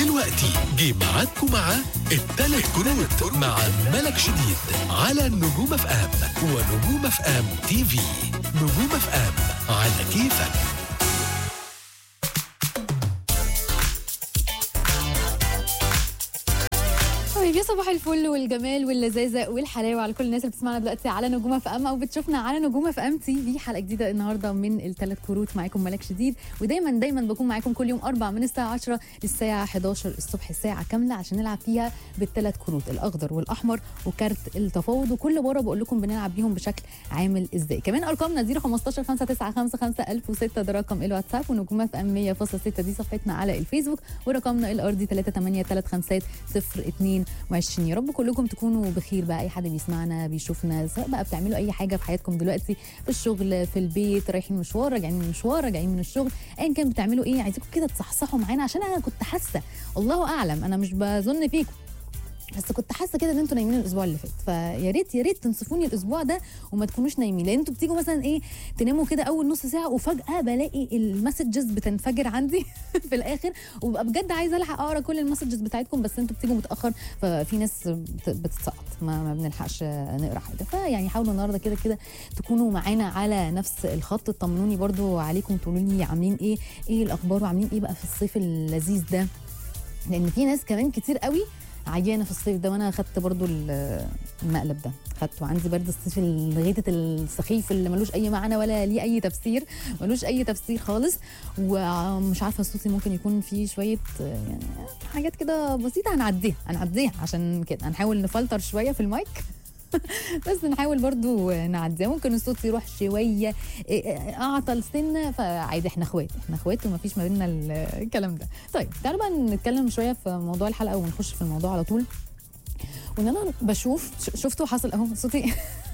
دلوقتي جه ميعادكم مع التلات كروت مع ملك شديد على نجوم اف ام ونجوم اف ام تي في نجوم اف ام على كيفك طيب يا صباح الفل والجمال واللذاذه والحلاوه على كل الناس اللي بتسمعنا دلوقتي على نجوم اف ام او بتشوفنا على نجوم اف ام تي في حلقه جديده النهارده من الثلاث كروت معاكم ملك شديد ودايما دايما بكون معاكم كل يوم اربع من الساعه 10 للساعه 11 الصبح ساعه كامله عشان نلعب فيها بالثلاث كروت الاخضر والاحمر وكارت التفاوض وكل مره بقول لكم بنلعب بيهم بشكل عامل ازاي كمان ارقامنا 015 595 1006 ده رقم الواتساب ونجوم اف ام 100.6 دي صفحتنا على الفيسبوك ورقمنا الارضي 3835 22 يا رب كلكم تكونوا بخير بقى اي حد بيسمعنا بيشوفنا سواء بقى بتعملوا اي حاجه في حياتكم دلوقتي في الشغل في البيت رايحين مشوار راجعين من مشوار راجعين من الشغل ايا كان بتعملوا ايه عايزيكم كده تصحصحوا معانا عشان انا كنت حاسه الله اعلم انا مش بظن فيكم بس كنت حاسه كده ان انتوا نايمين الاسبوع اللي فات فيا ريت يا ريت تنصفوني الاسبوع ده وما تكونوش نايمين لان انتوا بتيجوا مثلا ايه تناموا كده اول نص ساعه وفجاه بلاقي المسجز بتنفجر عندي في الاخر وببقى بجد عايزه الحق اقرا كل المسجز بتاعتكم بس انتوا بتيجوا متاخر ففي ناس بت- بتتسقط ما, ما بنلحقش نقرا حاجه فيعني حاولوا النهارده كده كده تكونوا معانا على نفس الخط تطمنوني برضو عليكم تقولوا لي عاملين ايه ايه الاخبار وعاملين ايه بقى في الصيف اللذيذ ده لان في ناس كمان كتير قوي عيانه في الصيف ده وانا خدت برضو ال- المقلب ده خدته عندي برد الصيف الغيطة السخيف اللي ملوش اي معنى ولا ليه اي تفسير ملوش اي تفسير خالص ومش عارفه صوتي ممكن يكون فيه شويه يعني حاجات كده بسيطه هنعديها هنعديها عشان كده هنحاول نفلتر شويه في المايك بس نحاول برضو نعديها ممكن الصوت يروح شويه اعطل سنه فعادي احنا اخوات احنا اخوات ومفيش ما بيننا الكلام ده طيب تعالوا بقى نتكلم شويه في موضوع الحلقه ونخش في الموضوع على طول وان انا بشوف ش- شفتوا حصل اهو صوتي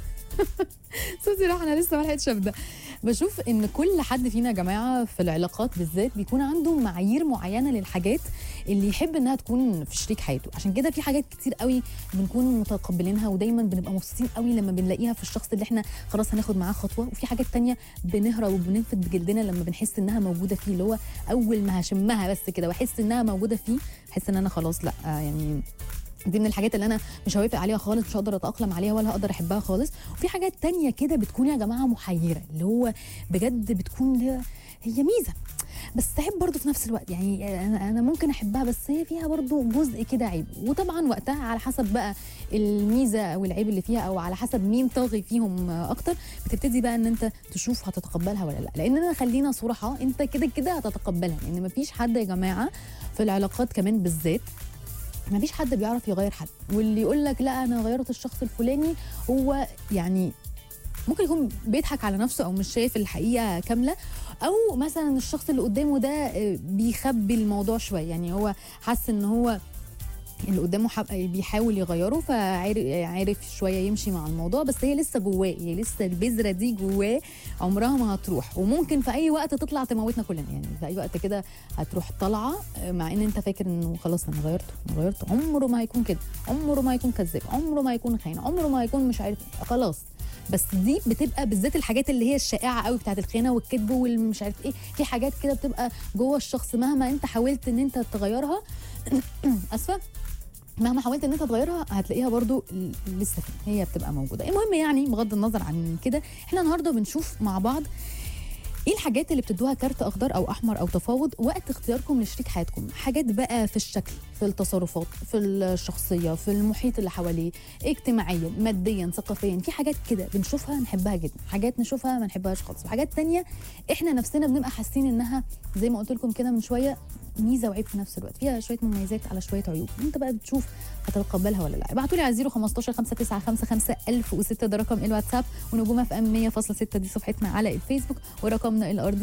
صوتي راح انا لسه ما لحقتش ابدا بشوف ان كل حد فينا يا جماعه في العلاقات بالذات بيكون عنده معايير معينه للحاجات اللي يحب انها تكون في شريك حياته عشان كده في حاجات كتير قوي بنكون متقبلينها ودايما بنبقى مبسوطين قوي لما بنلاقيها في الشخص اللي احنا خلاص هناخد معاه خطوه وفي حاجات تانية بنهرب وبننفد بجلدنا لما بنحس انها موجوده فيه اللي هو اول ما هشمها بس كده واحس انها موجوده فيه احس ان انا خلاص لا يعني دي من الحاجات اللي انا مش هوافق عليها خالص مش هقدر اتاقلم عليها ولا هقدر احبها خالص وفي حاجات تانية كده بتكون يا جماعه محيره اللي هو بجد بتكون اللي هو هي ميزه بس عيب برضه في نفس الوقت يعني انا انا ممكن احبها بس هي فيها برضه جزء كده عيب وطبعا وقتها على حسب بقى الميزه او العيب اللي فيها او على حسب مين طاغي فيهم اكتر بتبتدي بقى ان انت تشوف هتتقبلها ولا لا لان انا خلينا صراحه انت كده كده هتتقبلها لان مفيش حد يا جماعه في العلاقات كمان بالذات ما فيش حد بيعرف يغير حد واللي يقول لك لا انا غيرت الشخص الفلاني هو يعني ممكن يكون بيضحك على نفسه او مش شايف الحقيقه كامله او مثلا الشخص اللي قدامه ده آه، بيخبي الموضوع شويه يعني هو حاسس ان هو اللي قدامه حب... بيحاول يغيره فعارف شويه يمشي مع الموضوع بس هي لسه جواه هي لسه البذره دي جواه عمرها ما هتروح وممكن في اي وقت تطلع تموتنا كلنا يعني في اي وقت كده هتروح طالعه مع ان انت فاكر انه خلاص انا غيرته انا غيرته عمره ما هيكون كده عمره ما هيكون كذاب عمره ما هيكون خاين عمره ما هيكون مش عارف إيه. خلاص بس دي بتبقى بالذات الحاجات اللي هي الشائعه قوي بتاعت الخيانه والكذب والمش عارف ايه في حاجات كده بتبقى جوه الشخص مهما انت حاولت ان انت تغيرها اسفه مهما حاولت ان انت تغيرها هتلاقيها برضو ل- لسه فيه هي بتبقى موجوده المهم يعني بغض النظر عن كده احنا النهارده بنشوف مع بعض ايه الحاجات اللي بتدوها كارت اخضر او احمر او تفاوض وقت اختياركم لشريك حياتكم حاجات بقى في الشكل في التصرفات في الشخصيه في المحيط اللي حواليه اجتماعيا ماديا ثقافيا في حاجات كده بنشوفها نحبها جدا حاجات نشوفها ما نحبهاش خالص وحاجات تانية احنا نفسنا بنبقى حاسين انها زي ما قلت لكم كده من شويه ميزه وعيب في نفس الوقت فيها شويه مميزات على شويه عيوب انت بقى بتشوف هتتقبلها ولا لا ابعتوا لي على 015 595 1006 ده رقم الواتساب ونجوم اف ام 100.6 دي صفحتنا على الفيسبوك ورقمنا الارضي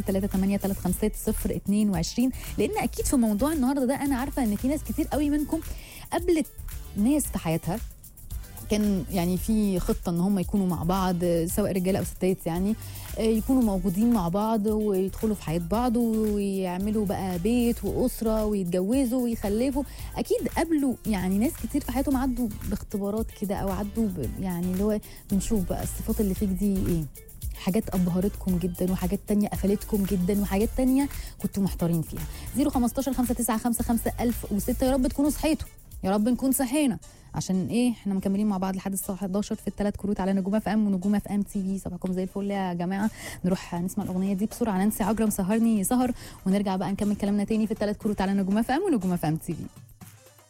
38355 لان اكيد في موضوع النهارده ده انا عارفه ان في ناس كتير قوي منكم قابلت ناس في حياتها كان يعني في خطه ان هم يكونوا مع بعض سواء رجاله او ستات يعني آه، يكونوا موجودين مع بعض ويدخلوا في حياه بعض ويعملوا بقى بيت واسره ويتجوزوا ويخلفوا اكيد قابلوا يعني ناس كتير في حياتهم عدوا باختبارات كده او عدوا ب- يعني اللي هو بنشوف بقى الصفات اللي فيك دي ايه حاجات ابهرتكم جدا وحاجات تانية قفلتكم جدا وحاجات تانية كنتوا محتارين فيها 015 5955 1006 يا رب تكونوا صحيتوا يا رب نكون صحينا عشان ايه احنا مكملين مع بعض لحد الساعه 11 في الثلاث كروت على نجوم اف ام ونجوم اف ام تي في صباحكم زي الفل يا جماعه نروح نسمع الاغنيه دي بسرعه نانسي عجرم سهرني سهر ونرجع بقى نكمل كلامنا تاني في الثلاث كروت على نجوم اف ام ونجوم اف ام تي في